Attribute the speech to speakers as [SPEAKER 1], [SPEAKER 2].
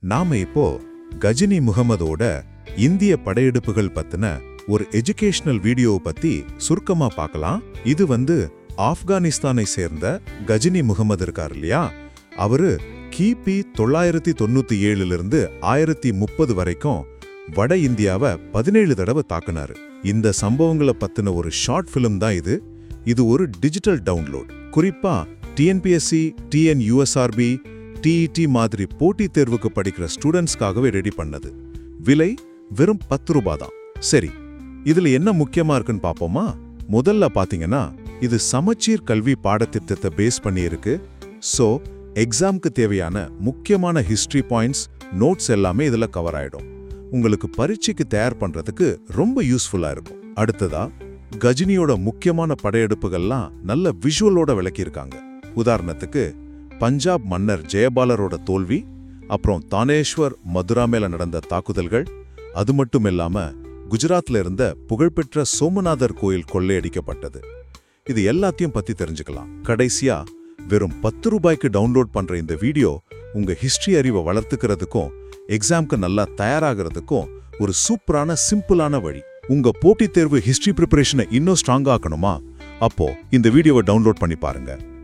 [SPEAKER 1] நாம இப்போ கஜினி முகமதோட இந்திய படையெடுப்புகள் பத்தின ஒரு எஜுகேஷனல் வீடியோவை பத்தி சுருக்கமா பார்க்கலாம் இது வந்து ஆப்கானிஸ்தானை சேர்ந்த கஜினி முகமது இருக்கார் இல்லையா அவரு கிபி தொள்ளாயிரத்தி தொண்ணூத்தி ஏழுல இருந்து ஆயிரத்தி முப்பது வரைக்கும் வட இந்தியாவை பதினேழு தடவை தாக்குனாரு இந்த சம்பவங்களை பத்தின ஒரு ஷார்ட் ஃபிலிம் தான் இது இது ஒரு டிஜிட்டல் டவுன்லோட் குறிப்பா டிஎன்பிஎஸ்சி டிஎன் யூஎஸ்ஆர்பி டிஇடி மாதிரி போட்டித் தேர்வுக்கு படிக்கிற ஸ்டூடெண்ட்ஸ்க்காகவே ரெடி பண்ணது விலை வெறும் பத்து ரூபாய் தான் சரி இதுல என்ன முக்கியமா இருக்குன்னு பாப்போமா முதல்ல பாத்தீங்கன்னா இது சமச்சீர் கல்வி பாடத்திட்டத்தை பேஸ் பண்ணி இருக்கு சோ எக்ஸாம்க்கு தேவையான முக்கியமான ஹிஸ்டரி பாயிண்ட்ஸ் நோட்ஸ் எல்லாமே இதுல கவர் ஆயிடும் உங்களுக்கு பரீட்சைக்கு தயார் பண்றதுக்கு ரொம்ப யூஸ்ஃபுல்லா இருக்கும் அடுத்ததா கஜினியோட முக்கியமான படையெடுப்புகள்லாம் நல்ல விஷுவலோட விளக்கியிருக்காங்க உதாரணத்துக்கு பஞ்சாப் மன்னர் ஜெயபாலரோட தோல்வி அப்புறம் தானேஸ்வர் மதுரா மேல நடந்த தாக்குதல்கள் அது மட்டும் இல்லாம குஜராத்ல இருந்த புகழ்பெற்ற சோமநாதர் கோயில் கொள்ளையடிக்கப்பட்டது இது எல்லாத்தையும் பத்தி தெரிஞ்சுக்கலாம் கடைசியா வெறும் பத்து ரூபாய்க்கு டவுன்லோட் பண்ற இந்த வீடியோ உங்க ஹிஸ்டரி அறிவை வளர்த்துக்கிறதுக்கும் எக்ஸாம்க்கு நல்லா தயாராகிறதுக்கும் ஒரு சூப்பரான சிம்பிளான வழி உங்க போட்டித் தேர்வு ஹிஸ்டரி ப்ரிப்பரேஷனை இன்னும் ஸ்ட்ராங் ஆக்கணுமா அப்போ இந்த வீடியோவை டவுன்லோட் பண்ணி பாருங்க